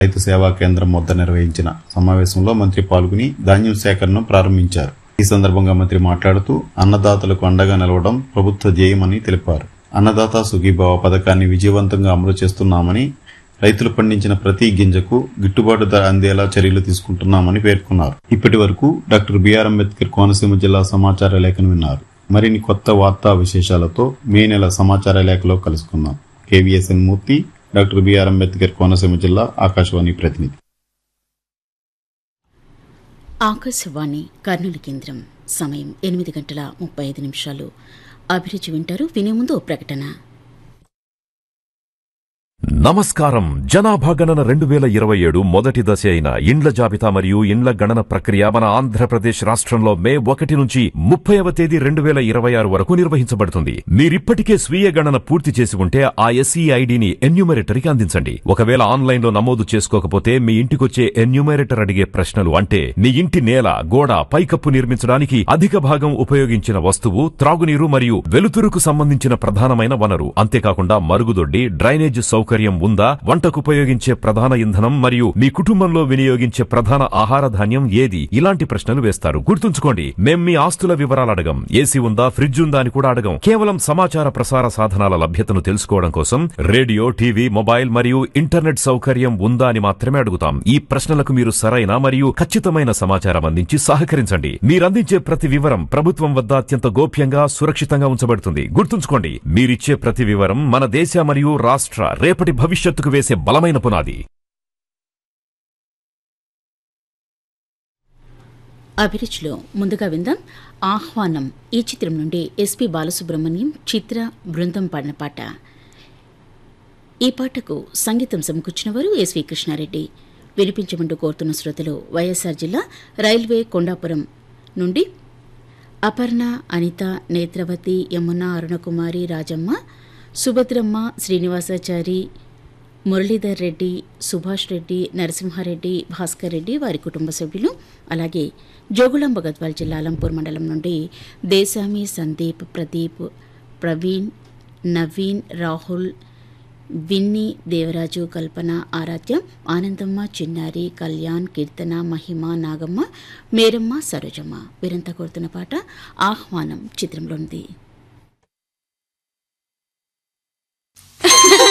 రైతు సేవా కేంద్రం వద్ద నిర్వహించిన సమావేశంలో మంత్రి పాల్గొని ధాన్యం సేకరణను ప్రారంభించారు ఈ సందర్భంగా మంత్రి మాట్లాడుతూ అన్నదాతలకు అండగా నిలవడం ప్రభుత్వ ధ్యేయమని తెలిపారు అన్నదాత సుఖీభావ పథకాన్ని విజయవంతంగా అమలు చేస్తున్నామని రైతులు పండించిన ప్రతి గింజకు గిట్టుబాటు ధర అందేలా చర్యలు తీసుకుంటున్నామని పేర్కొన్నారు ఇప్పటి వరకు డాక్టర్ బిఆర్ అంబేద్కర్ కోనసీమ జిల్లా సమాచార లేఖను విన్నారు మరిన్ని కొత్త వార్తా విశేషాలతో మే నెల సమాచార లేఖలో కలుసుకుందాం KVSN Murthy doctor BR Ambedkar Konaseema జిల్లా ఆకాశవాణి ప్రతినిధి ఆకాశవాణి కర్నూలు కేంద్రం సమయం ఎనిమిది గంటల ముప్పై ఐదు నిమిషాలు అభిరుచి వింటారు వినే ముందు ఓ ప్రకటన నమస్కారం జనాభా గణన రెండు వేల ఇరవై ఏడు మొదటి దశ అయిన ఇండ్ల జాబితా మరియు ఇండ్ల గణన ప్రక్రియ మన ఆంధ్రప్రదేశ్ రాష్ట్రంలో మే ఒకటి నుంచి ముప్పైవ తేదీ రెండు వేల ఇరవై ఆరు వరకు నిర్వహించబడుతుంది మీరిప్పటికే స్వీయ గణన పూర్తి చేసి ఉంటే ఆ ఎస్ఈ ఐడిని ఎన్యూమరేటర్కి అందించండి ఒకవేళ ఆన్లైన్ లో నమోదు చేసుకోకపోతే మీ ఇంటికొచ్చే ఎన్యూమరేటర్ అడిగే ప్రశ్నలు అంటే మీ ఇంటి నేల గోడ పైకప్పు నిర్మించడానికి అధిక భాగం ఉపయోగించిన వస్తువు త్రాగునీరు మరియు వెలుతురుకు సంబంధించిన ప్రధానమైన వనరు అంతేకాకుండా మరుగుదొడ్డి డ్రైనేజ్ సౌకర్యం ఉందా వంటకు ఉపయోగించే ప్రధాన ఇంధనం మరియు మీ కుటుంబంలో వినియోగించే ప్రధాన ఆహార ధాన్యం ఏది ఇలాంటి ప్రశ్నలు వేస్తారు గుర్తుంచుకోండి మేం మీ ఆస్తుల వివరాలు అడగం ఏసీ ఉందా ఫ్రిడ్జ్ ఉందా అని కూడా అడగం కేవలం సమాచార ప్రసార సాధనాల లభ్యతను తెలుసుకోవడం కోసం రేడియో టీవీ మొబైల్ మరియు ఇంటర్నెట్ సౌకర్యం ఉందా అని మాత్రమే అడుగుతాం ఈ ప్రశ్నలకు మీరు సరైన మరియు ఖచ్చితమైన సమాచారం అందించి సహకరించండి మీరందించే ప్రతి వివరం ప్రభుత్వం వద్ద అత్యంత గోప్యంగా సురక్షితంగా ఉంచబడుతుంది గుర్తుంచుకోండి మీరిచ్చే ప్రతి వివరం మన దేశ మరియు రాష్ట్ర రేపటి భవిష్యత్తుకు వేసే బలమైన పునాది అభిరుచిలో ముందుగా విందాం ఆహ్వానం ఈ చిత్రం నుండి ఎస్పి బాలసుబ్రహ్మణ్యం చిత్ర బృందం పాడిన పాట ఈ పాటకు సంగీతం సమకూర్చిన వారు ఎస్వి కృష్ణారెడ్డి వినిపించమంటూ కోరుతున్న శ్రోతలు వైఎస్ఆర్ జిల్లా రైల్వే కొండాపురం నుండి అపర్ణ అనిత నేత్రవతి యమున అరుణకుమారి రాజమ్మ సుభద్రమ్మ శ్రీనివాసాచారి మురళీధర్ రెడ్డి సుభాష్ రెడ్డి నరసింహారెడ్డి భాస్కర్ రెడ్డి వారి కుటుంబ సభ్యులు అలాగే జోగులాంబ గద్వాల్ జిల్లా అలంపూర్ మండలం నుండి దేశామి సందీప్ ప్రదీప్ ప్రవీణ్ నవీన్ రాహుల్ విన్ని దేవరాజు కల్పన ఆరాధ్య ఆనందమ్మ చిన్నారి కళ్యాణ్ కీర్తన మహిమ నాగమ్మ మేరమ్మ సరోజమ్మ వీరంతా కోరుతున్న పాట ఆహ్వానం చిత్రంలోనిది